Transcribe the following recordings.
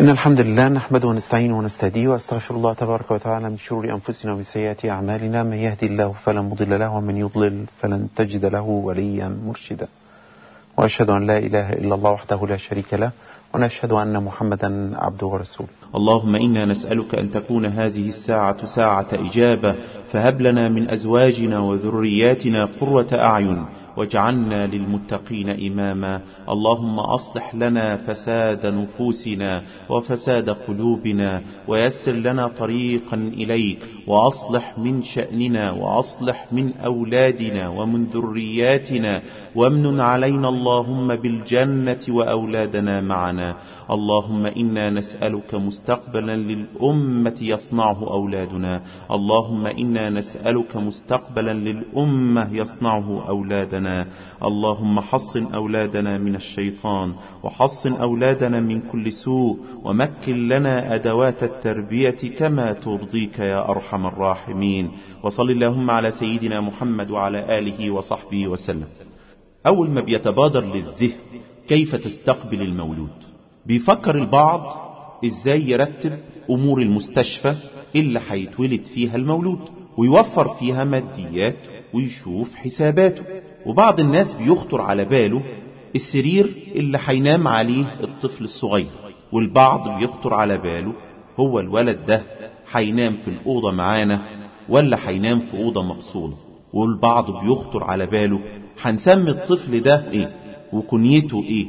إن الحمد لله نحمده ونستعينه ونستهديه وأستغفر الله تبارك وتعالى من شرور أنفسنا ومن سيئات أعمالنا من يهدي الله فلا مضل له ومن يضلل فلن تجد له وليا مرشدا وأشهد أن لا إله إلا الله وحده لا شريك له ونشهد أن محمدا عبده ورسوله اللهم إنا نسألك أن تكون هذه الساعة ساعة إجابة فهب لنا من أزواجنا وذرياتنا قرة أعين واجعلنا للمتقين إماما اللهم أصلح لنا فساد نفوسنا وفساد قلوبنا ويسر لنا طريقا إليك وأصلح من شأننا وأصلح من أولادنا ومن ذرياتنا وامن علينا اللهم بالجنة وأولادنا معنا اللهم إنا نسألك مستقبلا للأمة يصنعه أولادنا اللهم إنا نسألك مستقبلا للأمة يصنعه أولادنا اللهم حصن أولادنا من الشيطان وحصن أولادنا من كل سوء ومكن لنا أدوات التربية كما ترضيك يا أرحم الراحمين وصل اللهم على سيدنا محمد وعلى آله وصحبه وسلم أول ما بيتبادر للذهن كيف تستقبل المولود بيفكر البعض ازاي يرتب امور المستشفى اللي هيتولد فيها المولود ويوفر فيها ماديات ويشوف حساباته وبعض الناس بيخطر على باله السرير اللي هينام عليه الطفل الصغير والبعض بيخطر على باله هو الولد ده هينام في الأوضة معانا ولا هينام في أوضة مقصودة والبعض بيخطر على باله هنسمي الطفل ده ايه وكنيته ايه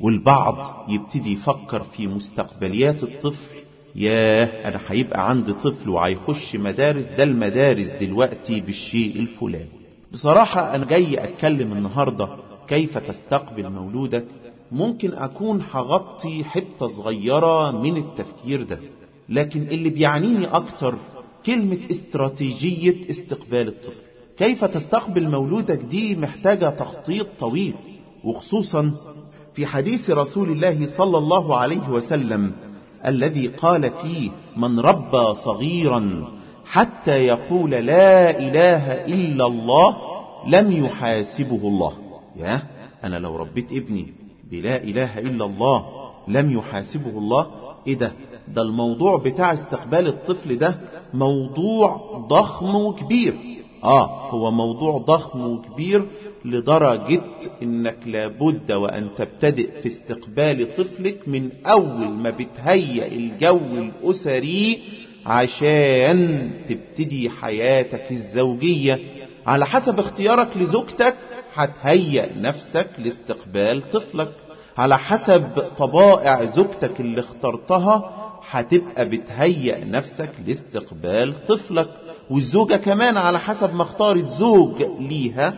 والبعض يبتدي يفكر في مستقبليات الطفل ياه انا هيبقى عندي طفل وهيخش مدارس ده المدارس دلوقتي بالشيء الفلاني بصراحة انا جاي اتكلم النهاردة كيف تستقبل مولودك ممكن اكون هغطي حتة صغيرة من التفكير ده لكن اللي بيعنيني اكتر كلمة استراتيجية استقبال الطفل كيف تستقبل مولودك دي محتاجة تخطيط طويل وخصوصا في حديث رسول الله صلى الله عليه وسلم الذي قال فيه من ربى صغيرا حتى يقول لا إله إلا الله لم يحاسبه الله يا أنا لو ربيت ابني بلا إله إلا الله لم يحاسبه الله إيه ده ده الموضوع بتاع استقبال الطفل ده موضوع ضخم وكبير آه هو موضوع ضخم وكبير لدرجة انك لابد وان تبتدئ في استقبال طفلك من اول ما بتهيأ الجو الاسري عشان تبتدي حياتك الزوجية على حسب اختيارك لزوجتك هتهيأ نفسك لاستقبال طفلك على حسب طبائع زوجتك اللي اخترتها هتبقى بتهيأ نفسك لاستقبال طفلك والزوجة كمان على حسب ما اختارت زوج ليها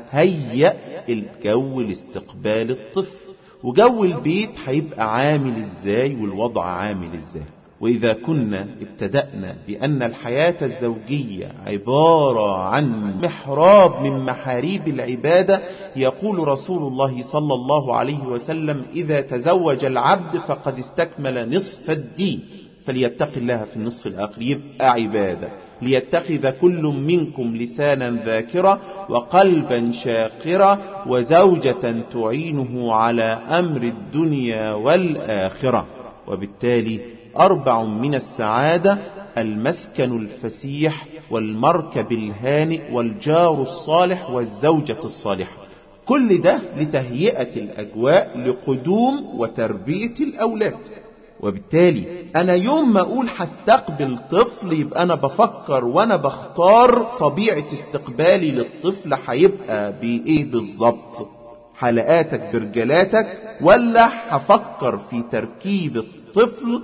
هتهيأ الجو لاستقبال الطفل وجو البيت هيبقى عامل ازاي والوضع عامل ازاي وإذا كنا ابتدأنا بأن الحياة الزوجية عبارة عن محراب من محاريب العبادة يقول رسول الله صلى الله عليه وسلم إذا تزوج العبد فقد استكمل نصف الدين فليتق الله في النصف الآخر يبقى عبادة ليتخذ كل منكم لسانا ذاكرا وقلبا شاقرا وزوجة تعينه على أمر الدنيا والآخرة وبالتالي أربع من السعادة المسكن الفسيح والمركب الهانئ والجار الصالح والزوجة الصالحة كل ده لتهيئة الأجواء لقدوم وتربية الأولاد وبالتالي أنا يوم ما أقول هستقبل طفل يبقى أنا بفكر وأنا بختار طبيعة استقبالي للطفل هيبقى بإيه بالظبط حلقاتك برجلاتك ولا هفكر في تركيب الطفل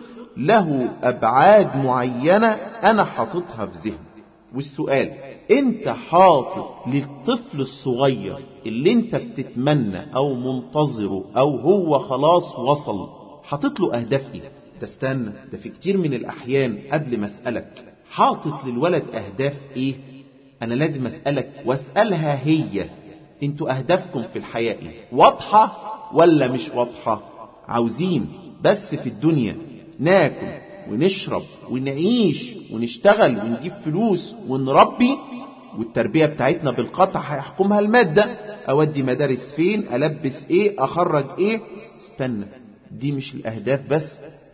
له أبعاد معينة أنا حاططها في ذهني والسؤال انت حاطط للطفل الصغير اللي انت بتتمنى او منتظره او هو خلاص وصل حاطط له اهداف ايه تستنى ده في كتير من الاحيان قبل ما اسالك حاطط للولد اهداف ايه انا لازم اسالك واسالها هي انتوا اهدافكم في الحياه ايه واضحه ولا مش واضحه عاوزين بس في الدنيا ناكل ونشرب ونعيش ونشتغل ونجيب فلوس ونربي والتربية بتاعتنا بالقطع هيحكمها المادة أودي مدارس فين ألبس إيه أخرج إيه استنى دي مش الأهداف بس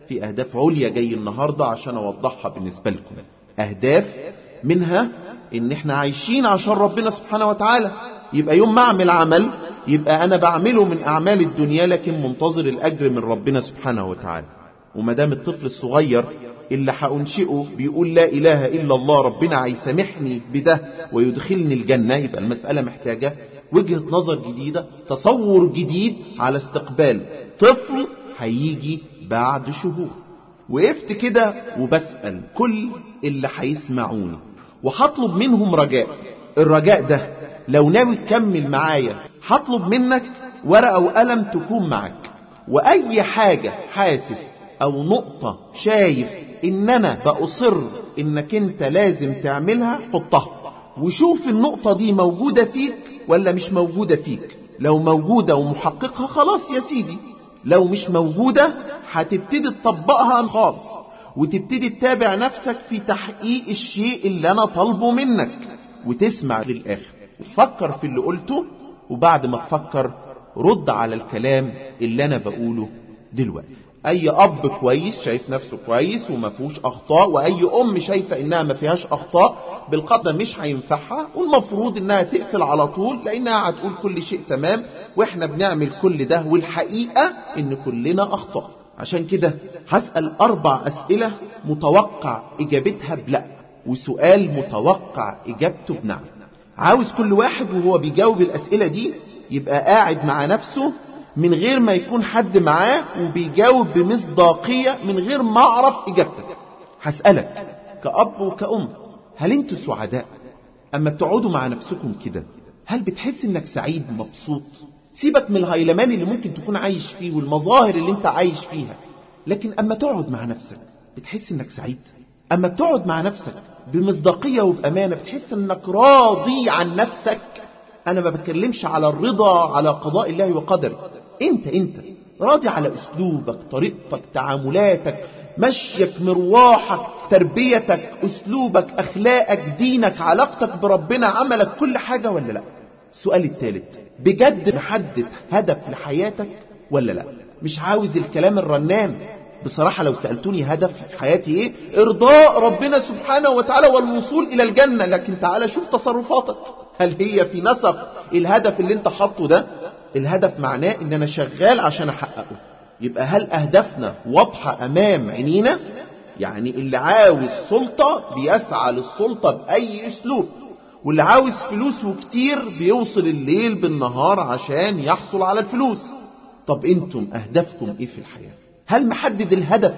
في أهداف عليا جاي النهاردة عشان أوضحها بالنسبة لكم أهداف منها إن إحنا عايشين عشان ربنا سبحانه وتعالى يبقى يوم ما أعمل عمل يبقى أنا بعمله من أعمال الدنيا لكن منتظر الأجر من ربنا سبحانه وتعالى وما دام الطفل الصغير اللي هأنشئه بيقول لا إله إلا الله ربنا هيسامحني بده ويدخلني الجنة يبقى المسألة محتاجة وجهة نظر جديدة تصور جديد على استقبال طفل هيجي بعد شهور وقفت كده وبسأل كل اللي هيسمعوني وهطلب منهم رجاء الرجاء ده لو ناوي تكمل معايا هطلب منك ورقة وقلم تكون معاك وأي حاجة حاسس أو نقطة شايف إن أنا بأصر إنك أنت لازم تعملها حطها وشوف النقطة دي موجودة فيك ولا مش موجودة فيك لو موجودة ومحققها خلاص يا سيدي لو مش موجودة هتبتدي تطبقها خالص وتبتدي تتابع نفسك في تحقيق الشيء اللي أنا طالبه منك وتسمع للآخر وتفكر في اللي قلته وبعد ما تفكر رد على الكلام اللي أنا بقوله دلوقتي اي اب كويس شايف نفسه كويس وما فيهوش اخطاء واي ام شايفه انها ما فيهاش اخطاء بالقدر مش هينفعها والمفروض انها تقفل على طول لانها هتقول كل شيء تمام واحنا بنعمل كل ده والحقيقه ان كلنا اخطاء عشان كده هسال اربع اسئله متوقع اجابتها بلا وسؤال متوقع اجابته بنعم عاوز كل واحد وهو بيجاوب الاسئله دي يبقى قاعد مع نفسه من غير ما يكون حد معاه وبيجاوب بمصداقية من غير ما أعرف إجابتك هسألك كأب وكأم هل انتوا سعداء أما بتقعدوا مع نفسكم كده هل بتحس انك سعيد مبسوط سيبك من الهيلمان اللي ممكن تكون عايش فيه والمظاهر اللي انت عايش فيها لكن أما تقعد مع نفسك بتحس انك سعيد أما بتقعد مع نفسك بمصداقية وبأمانة بتحس انك راضي عن نفسك أنا ما بتكلمش على الرضا على قضاء الله وقدره انت انت راضي على اسلوبك طريقتك تعاملاتك مشيك مرواحك تربيتك اسلوبك اخلاقك دينك علاقتك بربنا عملك كل حاجة ولا لا السؤال الثالث بجد محدد هدف لحياتك ولا لا مش عاوز الكلام الرنان بصراحة لو سألتوني هدف في حياتي ايه ارضاء ربنا سبحانه وتعالى والوصول الى الجنة لكن تعالى شوف تصرفاتك هل هي في نسق الهدف اللي انت حاطه ده الهدف معناه ان انا شغال عشان احققه يبقى هل اهدافنا واضحة امام عينينا يعني اللي عاوز سلطة بيسعى للسلطة باي اسلوب واللي عاوز فلوس وكتير بيوصل الليل بالنهار عشان يحصل على الفلوس طب انتم اهدافكم ايه في الحياة هل محدد الهدف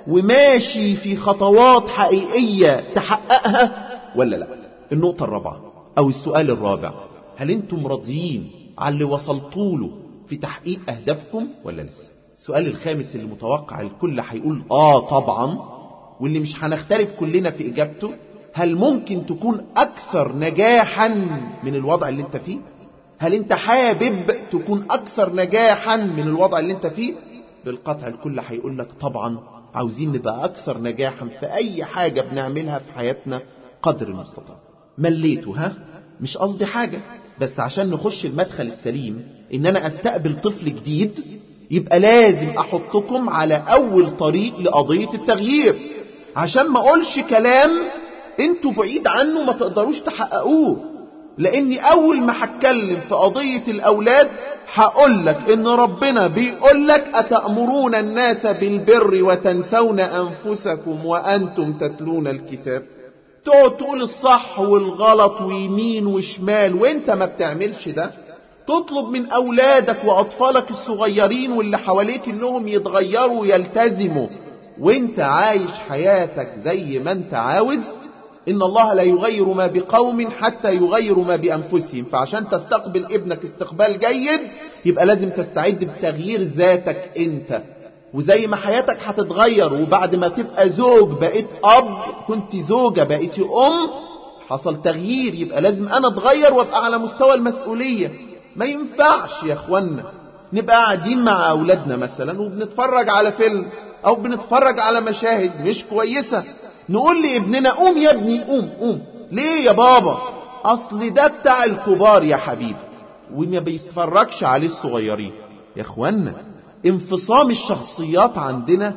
وماشي في خطوات حقيقية تحققها ولا لا النقطة الرابعة او السؤال الرابع هل انتم راضيين على اللي وصلتوا له في تحقيق أهدافكم ولا لسه السؤال الخامس اللي متوقع الكل هيقول آه طبعا واللي مش هنختلف كلنا في إجابته هل ممكن تكون أكثر نجاحا من الوضع اللي انت فيه هل انت حابب تكون أكثر نجاحا من الوضع اللي انت فيه بالقطع الكل هيقول لك طبعا عاوزين نبقى أكثر نجاحا في أي حاجة بنعملها في حياتنا قدر المستطاع مليته ها مش قصدي حاجة بس عشان نخش المدخل السليم ان انا استقبل طفل جديد يبقى لازم احطكم على اول طريق لقضية التغيير عشان ما اقولش كلام انتوا بعيد عنه ما تقدروش تحققوه لاني اول ما هتكلم في قضية الاولاد هقول لك ان ربنا بيقول لك اتأمرون الناس بالبر وتنسون انفسكم وانتم تتلون الكتاب تقعد تقول الصح والغلط ويمين وشمال وانت ما بتعملش ده تطلب من اولادك واطفالك الصغيرين واللي حواليك انهم يتغيروا ويلتزموا وانت عايش حياتك زي ما انت عاوز ان الله لا يغير ما بقوم حتى يغيروا ما بانفسهم فعشان تستقبل ابنك استقبال جيد يبقى لازم تستعد بتغيير ذاتك انت وزي ما حياتك هتتغير وبعد ما تبقى زوج بقيت اب كنت زوجة بقيت ام حصل تغيير يبقى لازم انا اتغير وابقى على مستوى المسؤولية ما ينفعش يا اخوانا نبقى قاعدين مع اولادنا مثلا وبنتفرج على فيلم او بنتفرج على مشاهد مش كويسة نقول لابننا قوم يا ابني قوم قوم ليه يا بابا اصل ده بتاع الكبار يا حبيبي وما بيتفرجش عليه الصغيرين يا اخوانا انفصام الشخصيات عندنا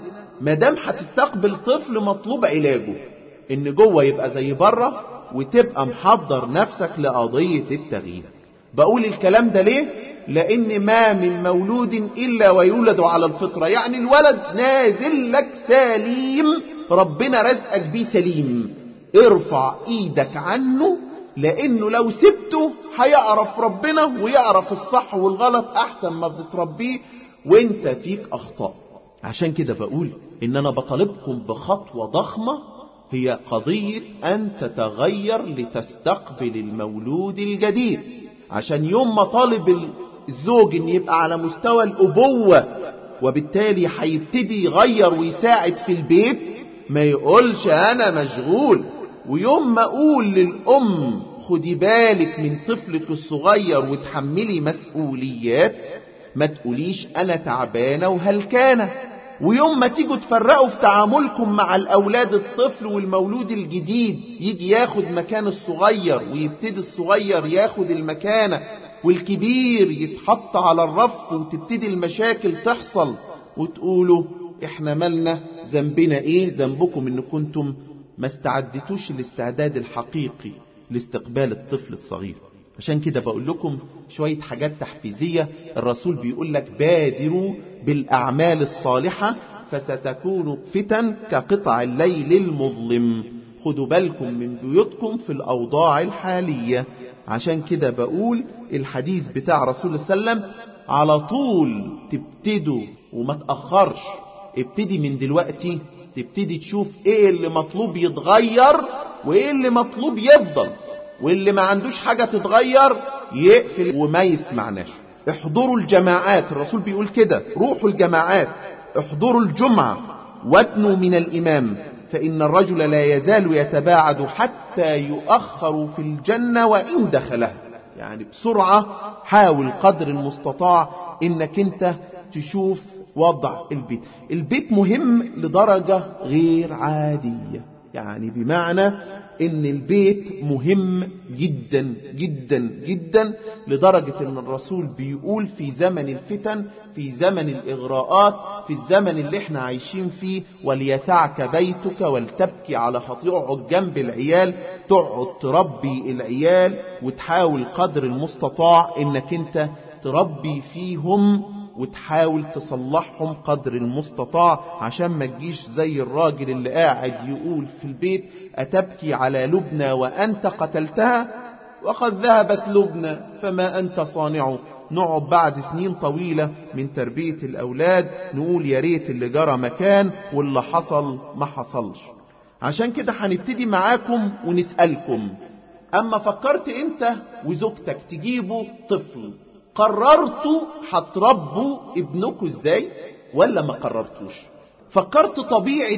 ما دام هتستقبل طفل مطلوب علاجه ان جوه يبقى زي بره وتبقى محضر نفسك لقضية التغيير بقول الكلام ده ليه لان ما من مولود الا ويولد على الفطرة يعني الولد نازل لك سليم ربنا رزقك بيه سليم ارفع ايدك عنه لانه لو سبته هيعرف ربنا ويعرف الصح والغلط احسن ما بتتربيه وانت فيك اخطاء عشان كده بقول ان انا بطالبكم بخطوة ضخمة هي قضية ان تتغير لتستقبل المولود الجديد عشان يوم ما طالب الزوج ان يبقى على مستوى الابوة وبالتالي هيبتدي يغير ويساعد في البيت ما يقولش انا مشغول ويوم ما اقول للام خدي بالك من طفلك الصغير وتحملي مسؤوليات ما تقوليش انا تعبانه وهلكانه ويوم ما تيجوا تفرقوا في تعاملكم مع الاولاد الطفل والمولود الجديد يجي ياخد مكان الصغير ويبتدي الصغير ياخد المكانه والكبير يتحط على الرف وتبتدي المشاكل تحصل وتقولوا احنا مالنا ذنبنا ايه ذنبكم ان كنتم ما استعدتوش الاستعداد الحقيقي لاستقبال الطفل الصغير عشان كده بقول لكم شوية حاجات تحفيزية الرسول بيقول لك بادروا بالأعمال الصالحة فستكون فتن كقطع الليل المظلم خدوا بالكم من بيوتكم في الأوضاع الحالية عشان كده بقول الحديث بتاع رسول الله صلى الله عليه وسلم على طول تبتدوا وما تأخرش ابتدي من دلوقتي تبتدي تشوف ايه اللي مطلوب يتغير وايه اللي مطلوب يفضل واللي ما عندوش حاجة تتغير يقفل وما يسمعناش احضروا الجماعات الرسول بيقول كده روحوا الجماعات احضروا الجمعة وادنوا من الإمام فإن الرجل لا يزال يتباعد حتى يؤخر في الجنة وإن دخلها يعني بسرعة حاول قدر المستطاع انك انت تشوف وضع البيت البيت مهم لدرجة غير عادية يعني بمعنى ان البيت مهم جدا جدا جدا لدرجة ان الرسول بيقول في زمن الفتن في زمن الاغراءات في الزمن اللي احنا عايشين فيه وليسعك بيتك ولتبكي على خطيئك جنب العيال تقعد تربي العيال وتحاول قدر المستطاع انك انت تربي فيهم وتحاول تصلحهم قدر المستطاع عشان ما تجيش زي الراجل اللي قاعد يقول في البيت أتبكي على لبنى وأنت قتلتها وقد ذهبت لبنى فما أنت صانع نقعد بعد سنين طويلة من تربية الأولاد نقول يا ريت اللي جرى مكان واللي حصل ما حصلش عشان كده هنبتدي معاكم ونسألكم أما فكرت أنت وزوجتك تجيبوا طفل قررتوا هتربوا ابنكم ازاي ولا ما قررتوش فكرت طبيعة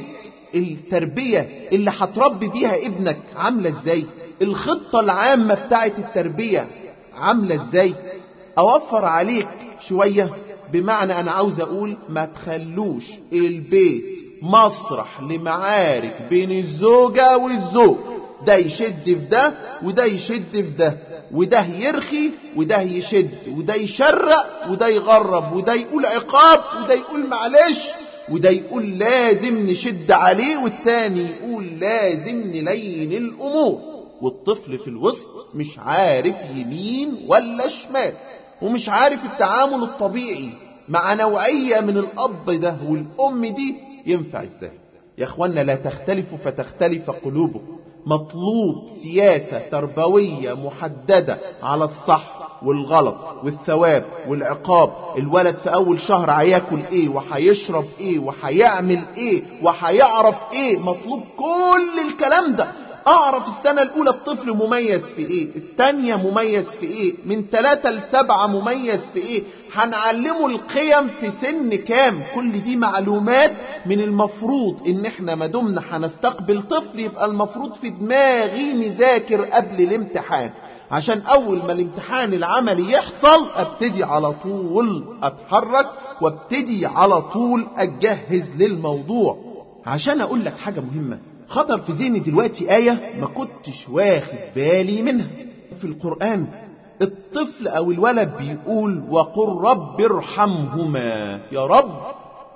التربية اللي هتربي بيها ابنك عاملة ازاي الخطة العامة بتاعت التربية عاملة ازاي اوفر عليك شوية بمعنى انا عاوز اقول ما تخلوش البيت مسرح لمعارك بين الزوجة والزوج ده يشد في ده وده يشد في ده وده يرخي وده يشد وده يشرق وده يغرب وده يقول عقاب وده يقول معلش وده يقول لازم نشد عليه والتاني يقول لازم نلين الأمور والطفل في الوسط مش عارف يمين ولا شمال ومش عارف التعامل الطبيعي مع نوعية من الأب ده والأم دي ينفع ازاي يا اخوانا لا تختلفوا فتختلف قلوبكم مطلوب سياسة تربوية محددة على الصح والغلط والثواب والعقاب الولد في اول شهر هياكل ايه وهيشرب ايه وهيعمل ايه وهيعرف ايه مطلوب كل الكلام ده اعرف السنة الاولى الطفل مميز في ايه التانية مميز في ايه من ثلاثة لسبعة مميز في ايه هنعلمه القيم في سن كام كل دي معلومات من المفروض ان احنا ما دمنا هنستقبل طفل يبقى المفروض في دماغي نذاكر قبل الامتحان عشان اول ما الامتحان العملي يحصل ابتدي على طول اتحرك وابتدي على طول اتجهز للموضوع عشان اقول لك حاجة مهمة خطر في ذهني دلوقتي آية ما كنتش واخد بالي منها في القرآن الطفل أو الولد بيقول وقل رب ارحمهما يا رب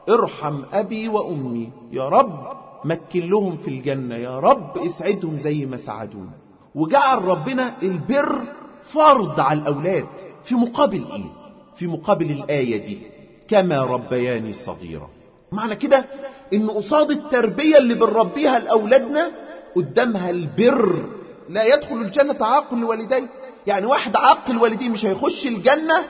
ارحم أبي وأمي يا رب مكن لهم في الجنة يا رب اسعدهم زي ما سعدونا وجعل ربنا البر فرض على الأولاد في مقابل إيه في مقابل الآية دي كما ربياني صغيرا معنى كده ان قصاد التربية اللي بنربيها لأولادنا قدامها البر لا يدخل الجنة عاق لوالديه يعني واحد عاق الوالدين مش هيخش الجنة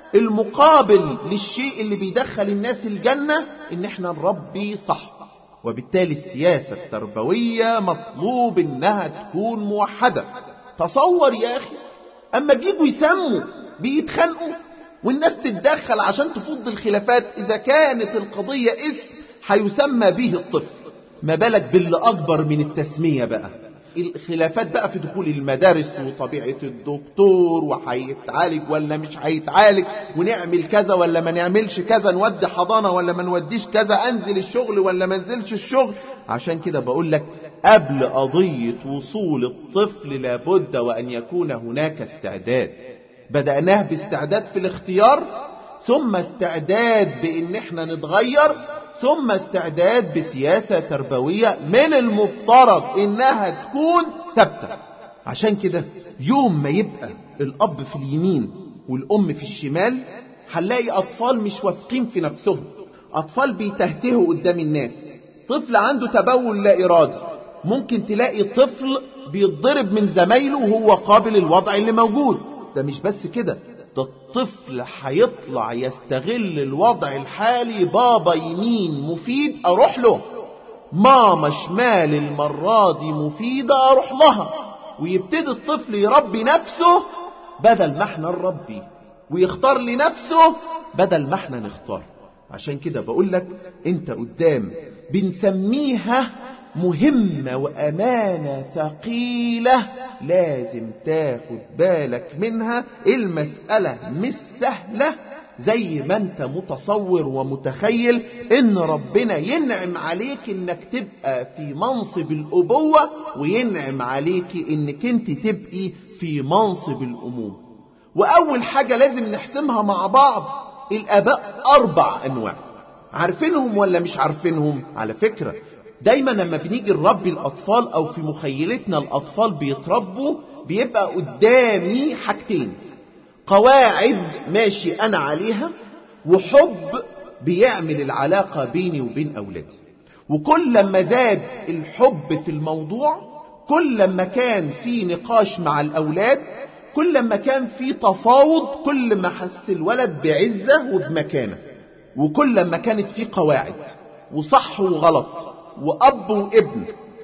المقابل للشيء اللي بيدخل الناس الجنة ان احنا نربي صح وبالتالي السياسة التربوية مطلوب انها تكون موحدة تصور يا اخي اما بيجوا يسموا بيتخانقوا والناس تتدخل عشان تفض الخلافات اذا كانت القضية اسم هيسمى به الطفل ما بالك باللي اكبر من التسمية بقى الخلافات بقى في دخول المدارس وطبيعة الدكتور وهيتعالج ولا مش هيتعالج ونعمل كذا ولا ما نعملش كذا نودي حضانة ولا ما نوديش كذا انزل الشغل ولا ما انزلش الشغل عشان كده بقول لك قبل قضية وصول الطفل لابد وأن يكون هناك استعداد بدأناه باستعداد في الاختيار ثم استعداد بأن احنا نتغير ثم استعداد بسياسة تربوية من المفترض انها تكون ثابتة عشان كده يوم ما يبقى الاب في اليمين والام في الشمال هنلاقي اطفال مش واثقين في نفسهم اطفال بيتهتهوا قدام الناس طفل عنده تبول لا ارادي ممكن تلاقي طفل بيتضرب من زمايله وهو قابل الوضع اللي موجود ده مش بس كده ده الطفل هيطلع يستغل الوضع الحالي بابا يمين مفيد اروح له ماما شمال المرة دي مفيدة اروح لها ويبتدي الطفل يربي نفسه بدل ما احنا نربي ويختار لنفسه بدل ما احنا نختار عشان كده بقول لك انت قدام بنسميها مهمة وأمانة ثقيلة لازم تاخد بالك منها المسألة مش سهلة زي ما انت متصور ومتخيل ان ربنا ينعم عليك انك تبقى في منصب الابوة وينعم عليك انك انت تبقي في منصب الامومة واول حاجة لازم نحسمها مع بعض الاباء اربع انواع عارفينهم ولا مش عارفينهم على فكرة دايما لما بنيجي نربي الاطفال او في مخيلتنا الاطفال بيتربوا بيبقى قدامي حاجتين قواعد ماشي انا عليها وحب بيعمل العلاقة بيني وبين اولادي وكل لما زاد الحب في الموضوع كل لما كان في نقاش مع الاولاد كل لما كان في تفاوض كل ما حس الولد بعزة وبمكانة وكل لما كانت في قواعد وصح وغلط وأب وابن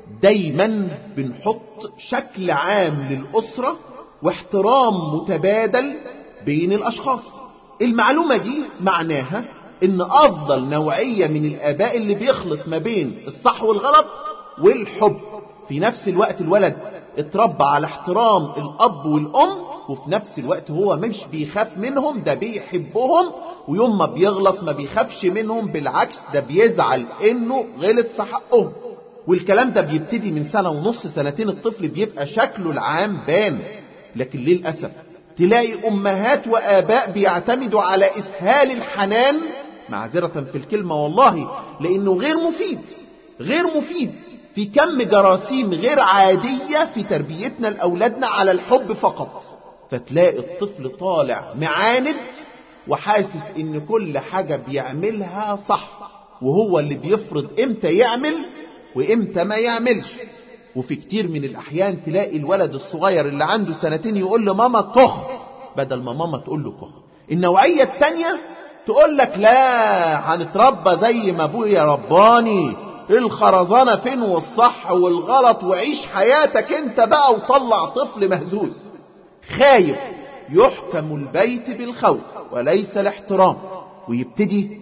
دايما بنحط شكل عام للأسرة واحترام متبادل بين الأشخاص المعلومة دي معناها ان افضل نوعية من الاباء اللي بيخلط ما بين الصح والغلط والحب في نفس الوقت الولد اتربى على احترام الاب والام وفي نفس الوقت هو مش بيخاف منهم ده بيحبهم ويوم ما بيغلط ما بيخافش منهم بالعكس ده بيزعل انه غلط في حقهم والكلام ده بيبتدي من سنة ونص سنتين الطفل بيبقى شكله العام بان لكن للأسف تلاقي أمهات وآباء بيعتمدوا على إسهال الحنان معذرة في الكلمة والله لأنه غير مفيد غير مفيد في كم جراثيم غير عادية في تربيتنا لأولادنا على الحب فقط فتلاقي الطفل طالع معاند وحاسس ان كل حاجة بيعملها صح وهو اللي بيفرض امتى يعمل وامتى ما يعملش وفي كتير من الاحيان تلاقي الولد الصغير اللي عنده سنتين يقول له ماما كخ بدل ما ماما تقول له كخ النوعية التانية تقول لك لا هنتربى زي ما ابويا رباني الخرزانة فين والصح والغلط وعيش حياتك انت بقى وطلع طفل مهزوز خايف يحكم البيت بالخوف وليس الاحترام ويبتدي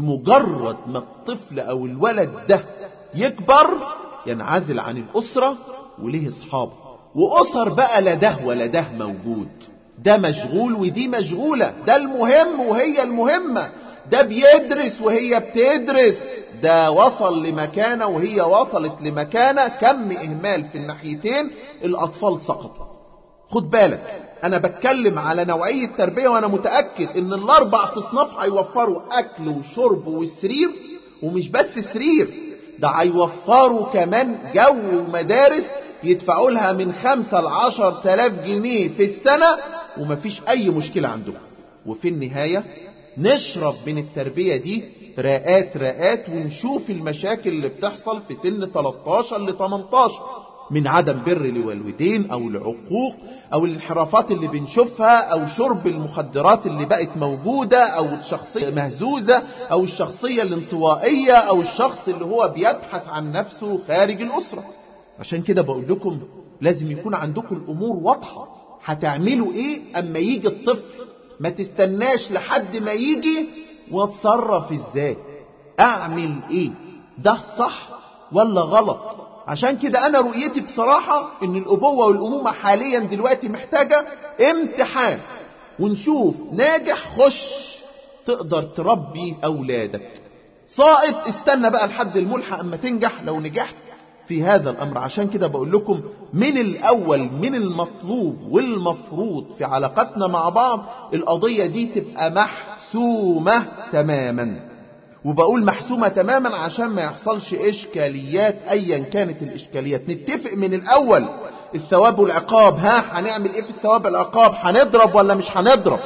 بمجرد ما الطفل او الولد ده يكبر ينعزل عن الاسرة وليه اصحابه واسر بقى لا ده ولا ده موجود ده مشغول ودي مشغولة ده المهم وهي المهمة ده بيدرس وهي بتدرس ده وصل لمكانة وهي وصلت لمكانة كم إهمال في الناحيتين الأطفال سقطوا خد بالك أنا بتكلم على نوعية تربية وأنا متأكد إن الأربع تصناف هيوفروا أكل وشرب وسرير ومش بس سرير ده هيوفروا كمان جو ومدارس يدفعوا لها من خمسة لعشر تلاف جنيه في السنة ومفيش أي مشكلة عندهم وفي النهاية نشرب من التربية دي راءات راءات ونشوف المشاكل اللي بتحصل في سن 13 ل 18 من عدم بر لوالدين او العقوق او الانحرافات اللي بنشوفها او شرب المخدرات اللي بقت موجودة او الشخصية مهزوزة او الشخصية الانطوائية او الشخص اللي هو بيبحث عن نفسه خارج الاسرة عشان كده بقول لكم لازم يكون عندكم الامور واضحة هتعملوا ايه اما يجي الطفل ما تستناش لحد ما يجي واتصرف ازاي اعمل ايه ده صح ولا غلط عشان كده انا رؤيتي بصراحة ان الابوة والامومة حاليا دلوقتي محتاجة امتحان ونشوف ناجح خش تقدر تربي اولادك ساقط استنى بقى لحد الملحق اما تنجح لو نجحت في هذا الامر عشان كده بقول لكم من الاول من المطلوب والمفروض في علاقتنا مع بعض القضية دي تبقى محسومة تماما وبقول محسومة تماما عشان ما يحصلش إشكاليات أيا كانت الإشكاليات نتفق من الأول الثواب والعقاب ها هنعمل إيه في الثواب والعقاب هنضرب ولا مش هنضرب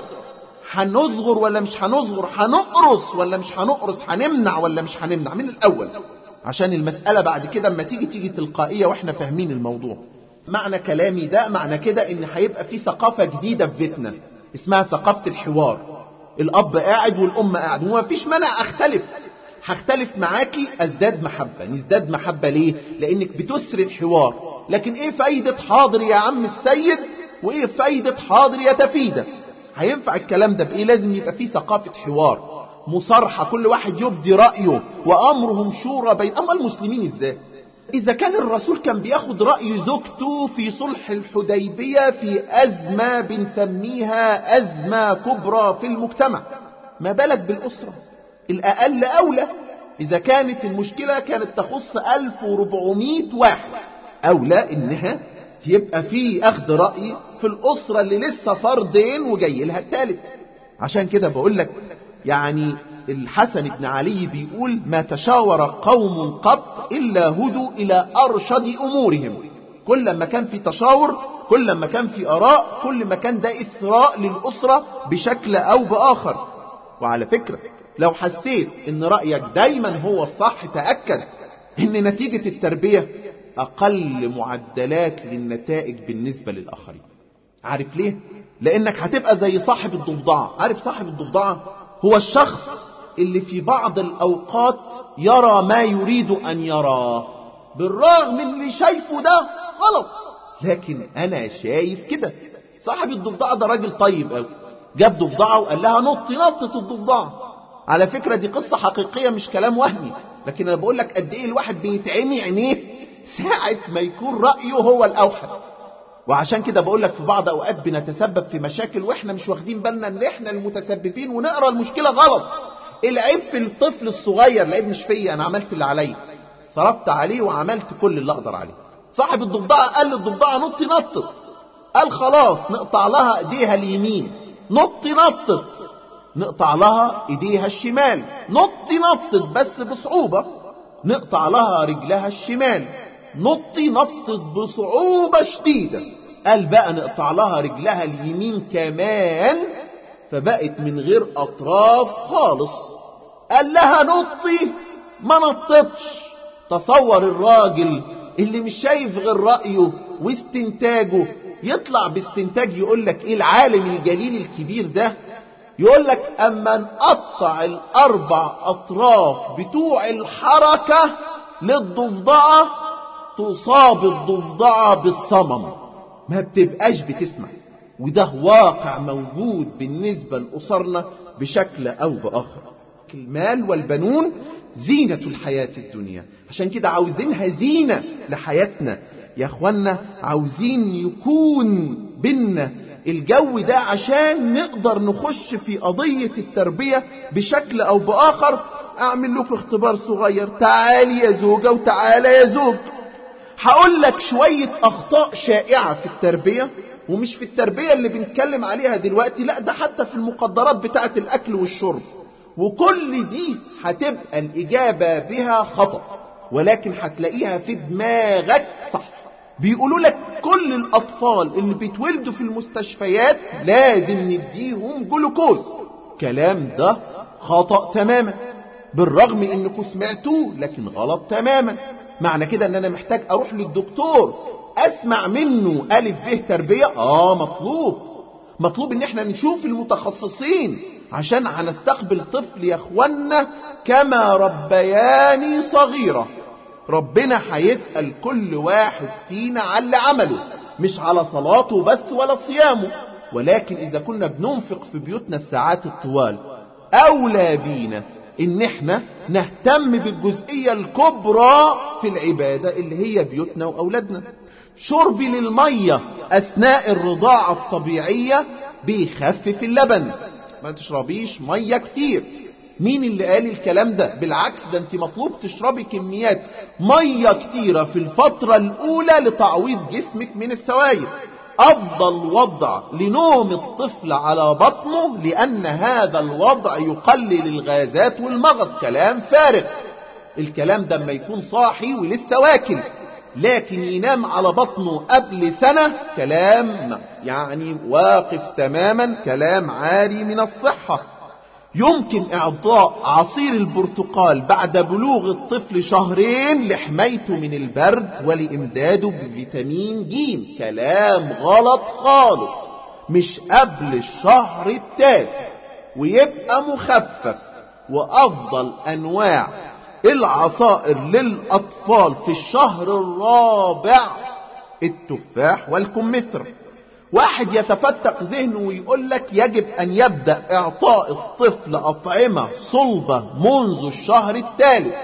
هنصغر ولا مش هنصغر هنقرص ولا مش هنقرص هنمنع ولا مش هنمنع من الأول عشان المسألة بعد كده اما تيجي تيجي تلقائية واحنا فاهمين الموضوع معنى كلامي ده معنى كده ان هيبقى في ثقافة جديدة في بيتنا اسمها ثقافة الحوار الاب قاعد والام قاعد وما فيش مانع اختلف هختلف معاكي ازداد محبة نزداد محبة ليه لانك بتسري الحوار لكن ايه فايدة حاضر يا عم السيد وايه فايدة حاضر يا تفيدة هينفع الكلام ده بايه لازم يبقى فيه ثقافة حوار مصارحة كل واحد يبدي رأيه وأمرهم شورى بين أما المسلمين إزاي إذا كان الرسول كان بياخد رأي زوجته في صلح الحديبية في أزمة بنسميها أزمة كبرى في المجتمع ما بالك بالأسرة الأقل أولى إذا كانت المشكلة كانت تخص 1400 واحد أولى إنها يبقى في أخذ رأي في الأسرة اللي لسه فردين وجاي لها الثالث عشان كده بقول لك يعني الحسن بن علي بيقول ما تشاور قوم قط إلا هدوا إلى أرشد أمورهم كل ما كان في تشاور كل ما كان في آراء كل ما كان ده إثراء للأسرة بشكل أو بآخر وعلى فكرة لو حسيت ان رأيك دايما هو الصح تأكد ان نتيجة التربية اقل معدلات للنتائج بالنسبة للآخرين عارف ليه؟ لانك هتبقى زي صاحب الضفدعة عارف صاحب الضفدعة هو الشخص اللي في بعض الأوقات يرى ما يريد أن يراه بالرغم من اللي شايفه ده غلط لكن أنا شايف كده صاحب الضفدعة ده راجل طيب قوي جاب ضفدعة وقال لها نطي نطت الضفدعة على فكرة دي قصة حقيقية مش كلام وهمي لكن أنا بقول لك قد إيه الواحد بيتعمي عينيه ساعة ما يكون رأيه هو الأوحد وعشان كده بقول لك في بعض اوقات بنتسبب في مشاكل واحنا مش واخدين بالنا ان احنا المتسببين ونقرا المشكله غلط العيب في الطفل الصغير العيب مش فيا انا عملت اللي عليا صرفت عليه وعملت كل اللي اقدر عليه صاحب الضفدعه قال للضفدعه نطي نطت قال خلاص نقطع لها ايديها اليمين نطي نطت نقطع لها ايديها الشمال نطي نطت بس بصعوبه نقطع لها رجلها الشمال نطي نطت بصعوبة شديدة قال بقى نقطع لها رجلها اليمين كمان فبقت من غير أطراف خالص قال لها نطي ما نطتش تصور الراجل اللي مش شايف غير رأيه واستنتاجه يطلع باستنتاج يقول لك ايه العالم الجليل الكبير ده يقول لك اما نقطع الاربع اطراف بتوع الحركة للضفدعة تصاب الضفدعة بالصمم ما بتبقاش بتسمع وده واقع موجود بالنسبة لأسرنا بشكل أو بآخر المال والبنون زينة الحياة الدنيا عشان كده عاوزينها زينة لحياتنا يا اخوانا عاوزين يكون بينا الجو ده عشان نقدر نخش في قضية التربية بشكل أو بآخر أعمل لكم اختبار صغير تعالي يا زوجة وتعالى يا زوج هقول لك شوية أخطاء شائعة في التربية ومش في التربية اللي بنتكلم عليها دلوقتي لا ده حتى في المقدرات بتاعة الأكل والشرب وكل دي هتبقى الإجابة بها خطأ ولكن هتلاقيها في دماغك صح بيقولوا لك كل الأطفال اللي بيتولدوا في المستشفيات لازم نديهم جلوكوز كلام ده خطأ تماما بالرغم انكم سمعتوه لكن غلط تماما معنى كده ان انا محتاج اروح للدكتور اسمع منه الف ب تربية اه مطلوب مطلوب ان احنا نشوف المتخصصين عشان هنستقبل طفل يا اخوانا كما ربياني صغيرة ربنا هيسأل كل واحد فينا على اللي عمله مش على صلاته بس ولا صيامه ولكن اذا كنا بننفق في بيوتنا الساعات الطوال اولى بينا ان احنا نهتم بالجزئية الكبرى في العبادة اللي هي بيوتنا واولادنا شربي للمية اثناء الرضاعة الطبيعية بيخفف اللبن ما تشربيش مية كتير مين اللي قال الكلام ده بالعكس ده انت مطلوب تشربي كميات مية كتيرة في الفترة الاولى لتعويض جسمك من السوائل افضل وضع لنوم الطفل على بطنه لان هذا الوضع يقلل الغازات والمغص كلام فارغ الكلام ده اما يكون صاحي ولسه واكل لكن ينام على بطنه قبل سنة كلام يعني واقف تماما كلام عالي من الصحة يمكن إعطاء عصير البرتقال بعد بلوغ الطفل شهرين لحمايته من البرد ولإمداده بفيتامين ج كلام غلط خالص مش قبل الشهر التاسع ويبقى مخفف وأفضل أنواع العصائر للأطفال في الشهر الرابع التفاح والكمثرى واحد يتفتق ذهنه ويقول لك يجب أن يبدأ إعطاء الطفل أطعمة صلبة منذ الشهر الثالث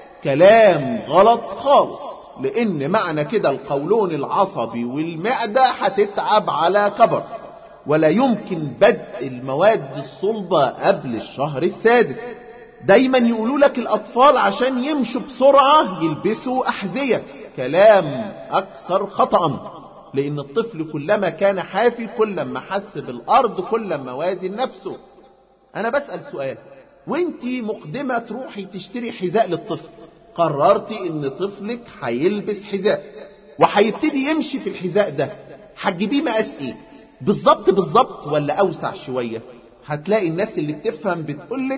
كلام غلط خالص لأن معنى كده القولون العصبي والمعدة هتتعب على كبر ولا يمكن بدء المواد الصلبة قبل الشهر السادس دايما يقولوا لك الأطفال عشان يمشوا بسرعة يلبسوا أحذية كلام أكثر خطأ لأن الطفل كلما كان حافي كلما حس بالأرض كلما وازن نفسه أنا بسأل سؤال وانتي مقدمة تروحي تشتري حذاء للطفل قررتي ان طفلك هيلبس حذاء وهيبتدي يمشي في الحذاء ده هتجيبيه مقاس ايه بالظبط بالظبط ولا اوسع شوية هتلاقي الناس اللي بتفهم بتقولك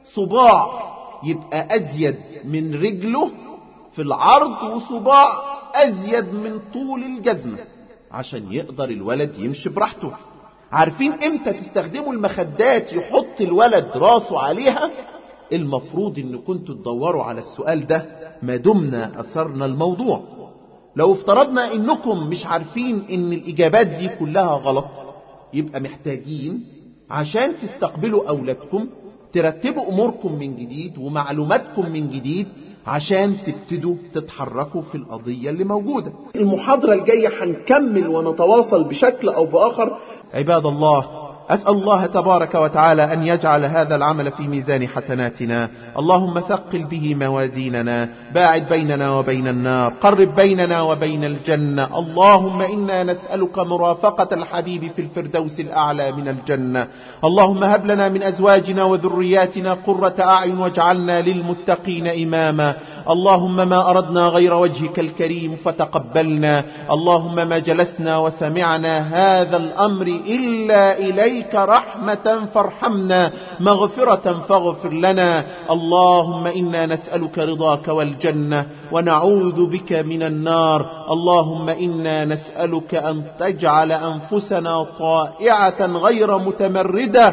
صباع يبقى ازيد من رجله في العرض وصباع ازيد من طول الجزمة عشان يقدر الولد يمشي براحته عارفين امتى تستخدموا المخدات يحط الولد راسه عليها المفروض ان كنتوا تدوروا على السؤال ده ما دمنا اثرنا الموضوع لو افترضنا انكم مش عارفين ان الاجابات دي كلها غلط يبقى محتاجين عشان تستقبلوا اولادكم ترتبوا اموركم من جديد ومعلوماتكم من جديد عشان تبتدوا تتحركوا في القضية اللي موجودة المحاضرة الجاية هنكمل ونتواصل بشكل أو بآخر عباد الله أسأل الله تبارك وتعالى أن يجعل هذا العمل في ميزان حسناتنا اللهم ثقل به موازيننا باعد بيننا وبين النار قرب بيننا وبين الجنة اللهم إنا نسألك مرافقة الحبيب في الفردوس الأعلى من الجنة اللهم هب لنا من أزواجنا وذرياتنا قرة أعين واجعلنا للمتقين إماما اللهم ما أردنا غير وجهك الكريم فتقبلنا اللهم ما جلسنا وسمعنا هذا الأمر إلا إليك رحمة فارحمنا مغفرة فاغفر لنا اللهم إنا نسألك رضاك والجنة ونعوذ بك من النار اللهم إنا نسألك أن تجعل أنفسنا طائعة غير متمردة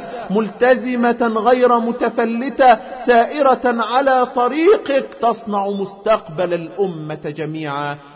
ملتزمة غير متفلتة سائرة على طريقك تصنع مستقبل الأمة جميعا